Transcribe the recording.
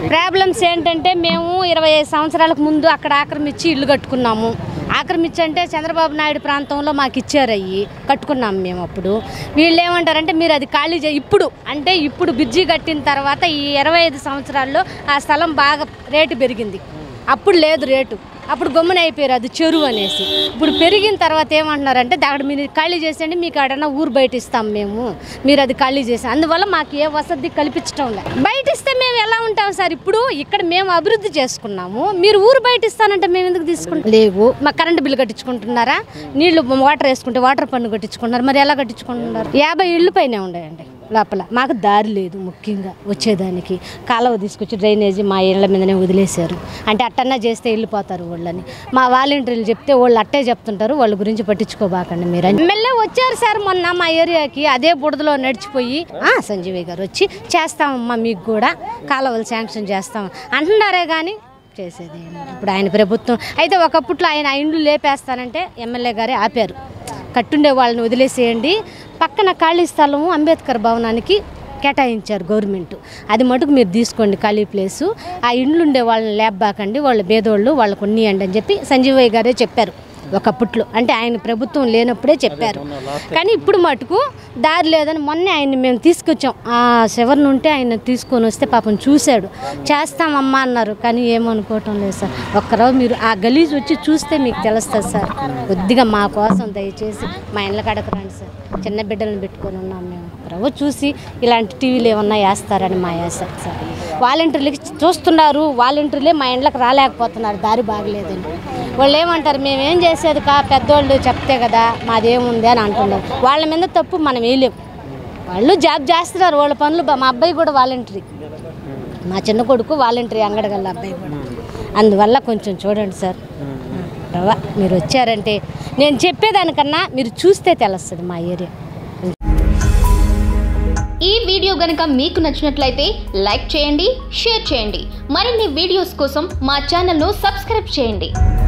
Problems ఏంటంటే మేము ఇరవై ఐదు సంవత్సరాలకు ముందు అక్కడ ఆక్రమించి ఇల్లు కట్టుకున్నాము ఆక్రమించి అంటే చంద్రబాబు నాయుడు ప్రాంతంలో మాకు ఇచ్చారు అయ్యి కట్టుకున్నాము మేము అప్పుడు వీళ్ళు ఏమంటారంటే మీరు అది ఖాళీ చే ఇప్పుడు అంటే ఇప్పుడు బ్రిడ్జి కట్టిన తర్వాత ఈ ఇరవై ఐదు సంవత్సరాల్లో ఆ స్థలం బాగా రేటు పెరిగింది అప్పుడు లేదు రేటు అప్పుడు గమ్మున అయిపోయారు అది చెరువు అనేసి ఇప్పుడు పెరిగిన తర్వాత ఏమంటున్నారంటే అక్కడ మీరు ఖాళీ చేసేయండి మీకు ఆడన్నా ఊరు బయట ఇస్తాం మేము మీరు అది ఖాళీ చేసి అందువల్ల మాకు ఏ వసతి కల్పించడం లేదు బయట ఇస్తే మేము ఎలా ఉంటాం సార్ ఇప్పుడు ఇక్కడ మేము అభివృద్ధి చేసుకున్నాము మీరు ఊరు బయట ఇస్తానంటే మేము ఎందుకు తీసుకుంటాం లేవు మా కరెంట్ బిల్లు కట్టించుకుంటున్నారా నీళ్లు వాటర్ వేసుకుంటే వాటర్ పన్ను కట్టించుకుంటున్నారు మరి ఎలా కట్టించుకుంటున్నారు యాభై ఇళ్ళు పైన ఉన్నాయండి లోపల మాకు దారి లేదు ముఖ్యంగా వచ్చేదానికి కాలువ తీసుకొచ్చి డ్రైనేజీ మా ఇళ్ళ మీదనే వదిలేశారు అంటే అట్టన్నా చేస్తే వెళ్ళిపోతారు వాళ్ళని మా వాలంటీర్లు చెప్తే వాళ్ళు అట్టే చెప్తుంటారు వాళ్ళ గురించి పట్టించుకోబాకండి మీరు ఎమ్మెల్యే వచ్చారు సార్ మొన్న మా ఏరియాకి అదే బుడదలో నడిచిపోయి "ఆ, సంజీవయ్య గారు వచ్చి చేస్తామమ్మా మీకు కూడా కాలువలు శాంక్షన్ చేస్తాం అంటున్నారే కానీ చేసేది ఏం లేదు. ఇప్పుడు ఆయన ప్రభుత్వం అయితే ఒకప్పట్లో ఆయన ఆ ఇండ్లు లేపేస్తానంటే ఎమ్మెల్యే గారే ఆపారు కట్టుండే వాళ్ళని వదిలేసేయండి పక్కన ఖాళీ స్థలము అంబేద్కర్ భవనానికి కేటాయించారు గవర్నమెంట్ అది మటుకు మీరు తీసుకోండి ఖాళీ ప్లేసు ఆ ఇండ్లు ఉండే వాళ్ళని లేపబాకండి వాళ్ళు పేదోళ్ళు వాళ్ళకు ఉన్నియండి అని చెప్పి సంజీవయ్య గారే చెప్పారు ఒకప్పట్లో అంటే ఆయన ప్రభుత్వం లేనప్పుడే చెప్పారు కానీ ఇప్పుడు మటుకు దారి లేదని మొన్నే ఆయన్ని మేము తీసుకొచ్చాం ఆ శివరిని ఉంటే ఆయన తీసుకొని వస్తే పాపం చూశాడు చేస్తామమ్మా అన్నారు కానీ ఏమనుకోవటం లేదు సార్ ఒక్కరోజు మీరు ఆ గలీజ్ వచ్చి చూస్తే మీకు తెలుస్తుంది సార్ కొద్దిగా మా కోసం దయచేసి మా ఇళ్ళ కడకు రండి సార్ చిన్న బిడ్డలను పెట్టుకొని ఉన్నాం మేము రోజు చూసి ఇలాంటి టీవీలు ఏమన్నా వేస్తారని మా వేస్తారు సార్ వాలంటీర్లకి చూస్తున్నారు వాలంటీర్లే మా ఇండ్లకు రాలేకపోతున్నారు దారి బాగలేదని వాళ్ళు ఏమంటారు మేము ఏం చేసేది కా పెద్దోళ్ళు చెప్తే కదా మాదేముంది అని అంటున్నారు వాళ్ళ మీద తప్పు మనం వేయలేం వాళ్ళు జాబ్ చేస్తున్నారు వాళ్ళ పనులు బా- మా అబ్బాయి కూడా వాలంటరీ మా చిన్న కొడుకు వాలంటరీ అంగడగల్ల అబ్బాయి కూడా అందువల్ల కొంచెం చూడండి సార్ రవ్వ మీరు వచ్చారంటే నేను చెప్పేదానికన్నా మీరు చూస్తే తెలుస్తుంది మా ఏరియా ఈ వీడియో గనుక మీకు నచ్చినట్లయితే లైక్ చేయండి షేర్ చేయండి మరిన్ని వీడియోస్ కోసం మా ఛానల్ను సబ్స్క్రైబ్ చేయండి